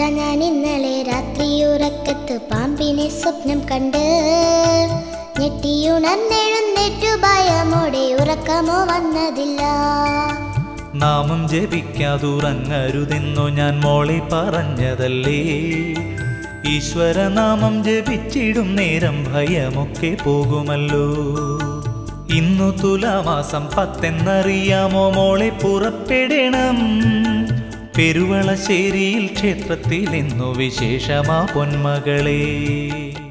അച്ഛ ഞാൻ ഇന്നലെ രാത്രി ഉറക്കത്ത് പാമ്പിനെ സ്വപ്നം കണ്ട് ഞെട്ടിയുണർന്നെഴുന്നേറ്റു ഭയമോടെ ഉറക്കമോ വന്നതില്ല നാമം ജപിക്കാതുറങ്ങരുതെന്നു ഞാൻ മോളെ പറഞ്ഞതല്ലേ ഈശ്വരനാമം ജപിച്ചിടും നേരം ഭയമൊക്കെ പോകുമല്ലോ ഇന്നു തുലാമാസം പത്തെന്നറിയാമോ മോളെ പുറപ്പെടണം പെരുവളശ്ശേരിയിൽ ക്ഷേത്രത്തിൽ ഇന്നു വിശേഷമാ പൊന്മകളേ